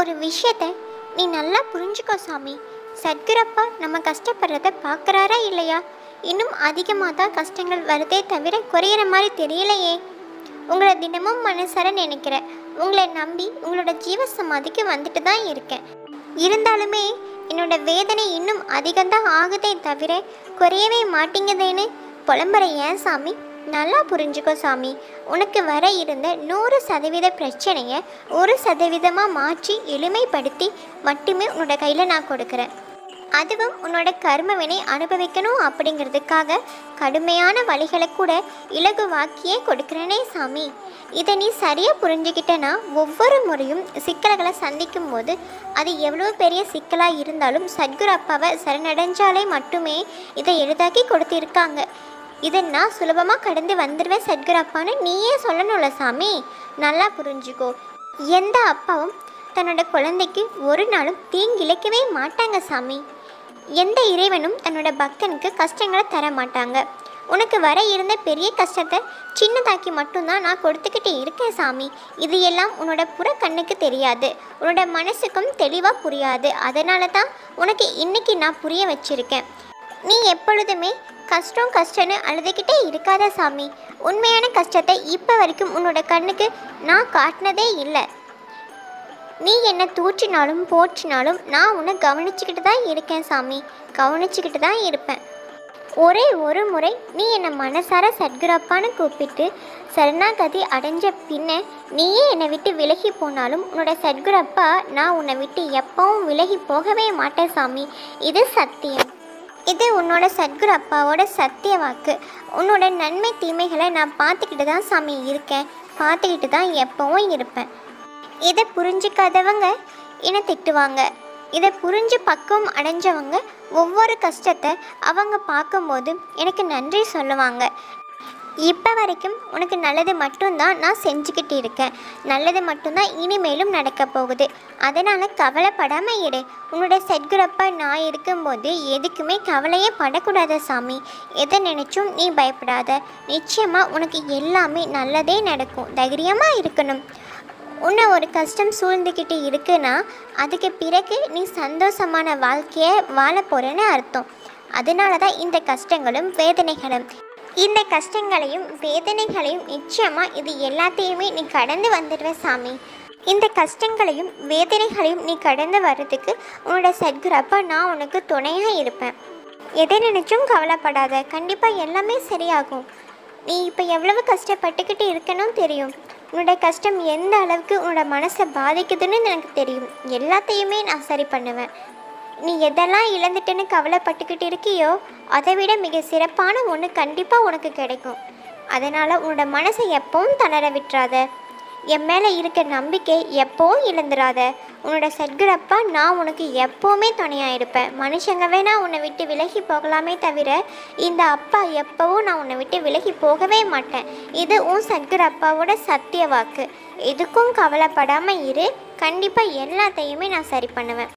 ஒரு விஷயத்த நீ நல்லா புரிஞ்சுக்கோ சாமி சத்குரப்பா நம்ம கஷ்டப்படுறத பார்க்குறாரா இல்லையா இன்னும் அதிகமாக தான் கஷ்டங்கள் வருதே தவிர குறையிற மாதிரி தெரியலையே உங்களை தினமும் மனசார நினைக்கிறேன் உங்களை நம்பி உங்களோட ஜீவ சமாதிக்கு வந்துட்டு தான் இருக்கேன் இருந்தாலுமே என்னோட வேதனை இன்னும் அதிகம்தான் ஆகுதே தவிர குறையவே மாட்டேங்குதேன்னு புலம்புற ஏன் சாமி நல்லா புரிஞ்சுக்கோ சாமி உனக்கு வர இருந்த நூறு சதவீத பிரச்சனையை ஒரு சதவீதமாக மாற்றி எளிமைப்படுத்தி மட்டுமே உன்னோட கையில் நான் கொடுக்குறேன் அதுவும் உன்னோட கர்மவினை அனுபவிக்கணும் அப்படிங்கிறதுக்காக கடுமையான வழிகளை கூட இலகுவாக்கியே கொடுக்குறேனே சாமி இதை நீ சரியாக புரிஞ்சுக்கிட்டேன்னா ஒவ்வொரு முறையும் சிக்கல்களை சந்திக்கும் போது அது எவ்வளோ பெரிய சிக்கலாக இருந்தாலும் சத்குரு அப்பாவை சரணடைஞ்சாலே மட்டுமே இதை எளிதாக்கி கொடுத்திருக்காங்க இதை நான் சுலபமாக கடந்து வந்துடுவேன் சத்குரு அப்பான்னு நீயே சொல்லணும்ல சாமி நல்லா புரிஞ்சுக்கோ எந்த அப்பாவும் தன்னோட குழந்தைக்கு ஒரு நாளும் தீங்கிழைக்கவே மாட்டாங்க சாமி எந்த இறைவனும் தன்னோட பக்தனுக்கு கஷ்டங்களை தர மாட்டாங்க உனக்கு வர இருந்த பெரிய கஷ்டத்தை சின்னதாக்கி மட்டும்தான் நான் கொடுத்துக்கிட்டு இருக்கேன் சாமி இது எல்லாம் உன்னோட புற கண்ணுக்கு தெரியாது உன்னோட மனசுக்கும் தெளிவாக புரியாது அதனால தான் உனக்கு இன்னைக்கு நான் புரிய வச்சிருக்கேன் நீ எப்பொழுதுமே கஷ்டம் கஷ்டம்னு அழுதுகிட்டே இருக்காத சாமி உண்மையான கஷ்டத்தை இப்போ வரைக்கும் உன்னோட கண்ணுக்கு நான் காட்டினதே இல்லை நீ என்னை தூற்றினாலும் போற்றினாலும் நான் உன்னை கவனிச்சுக்கிட்டு தான் இருக்கேன் சாமி கவனிச்சுக்கிட்டு தான் இருப்பேன் ஒரே ஒரு முறை நீ என்னை மனசார சத்குரப்பான்னு கூப்பிட்டு சரணாகதி அடைஞ்ச பின்ன நீயே என்னை விட்டு விலகி போனாலும் உன்னோட சத்குரப்பா நான் உன்னை விட்டு எப்பவும் விலகி போகவே மாட்டேன் சாமி இது சத்தியம் இது உன்னோட சத்குரு அப்பாவோட சத்திய வாக்கு உன்னோட நன்மை தீமைகளை நான் பார்த்துக்கிட்டு தான் சாமி இருக்கேன் பார்த்துக்கிட்டு தான் எப்பவும் இருப்பேன் இதை புரிஞ்சுக்காதவங்க என்னை திட்டுவாங்க இதை புரிஞ்சு பக்குவம் அடைஞ்சவங்க ஒவ்வொரு கஷ்டத்தை அவங்க பார்க்கும்போது எனக்கு நன்றி சொல்லுவாங்க இப்போ வரைக்கும் உனக்கு நல்லது மட்டும்தான் நான் செஞ்சுக்கிட்டு இருக்கேன் நல்லது மட்டும்தான் இனிமேலும் நடக்க போகுது அதனால் கவலைப்படாமல் இரு உன்னோட சத்குரப்பா நான் இருக்கும்போது எதுக்குமே கவலையே படக்கூடாத சாமி எதை நினச்சும் நீ பயப்படாத நிச்சயமாக உனக்கு எல்லாமே நல்லதே நடக்கும் தைரியமாக இருக்கணும் உன்னை ஒரு கஷ்டம் சூழ்ந்துக்கிட்டு இருக்குன்னா அதுக்கு பிறகு நீ சந்தோஷமான வாழ்க்கையை வாழ போகிறேன்னு அர்த்தம் அதனால தான் இந்த கஷ்டங்களும் வேதனைகளும் இந்த கஷ்டங்களையும் வேதனைகளையும் நிச்சயமாக இது எல்லாத்தையுமே நீ கடந்து வந்துடுவ சாமி இந்த கஷ்டங்களையும் வேதனைகளையும் நீ கடந்து வர்றதுக்கு உன்னோட சத்குரப்பா நான் உனக்கு துணையாக இருப்பேன் எதை நினைச்சும் கவலைப்படாத கண்டிப்பாக எல்லாமே சரியாகும் நீ இப்போ எவ்வளவு கஷ்டப்பட்டுக்கிட்டு இருக்கணும் தெரியும் உன்னோட கஷ்டம் எந்த அளவுக்கு உன்னோட மனசை பாதிக்குதுன்னு எனக்கு தெரியும் எல்லாத்தையுமே நான் சரி பண்ணுவேன் நீ எதெல்லாம் இழந்துட்டேன்னு கவலைப்பட்டுக்கிட்டு இருக்கியோ அதை விட மிக சிறப்பான ஒன்று கண்டிப்பாக உனக்கு கிடைக்கும் அதனால் உன்னோட மனசை எப்பவும் தளர விட்டுறாத என் மேலே இருக்க நம்பிக்கை எப்போவும் இழந்துடாத உன்னோட சத்குரப்பா நான் உனக்கு எப்போவுமே துணையாக இருப்பேன் மனுஷங்க வேணா உன்னை விட்டு விலகி போகலாமே தவிர இந்த அப்பா எப்போவும் நான் உன்னை விட்டு விலகி போகவே மாட்டேன் இது உன் சத்குரப்பாவோட சத்திய வாக்கு எதுக்கும் கவலைப்படாமல் இரு கண்டிப்பாக எல்லாத்தையுமே நான் சரி பண்ணுவேன்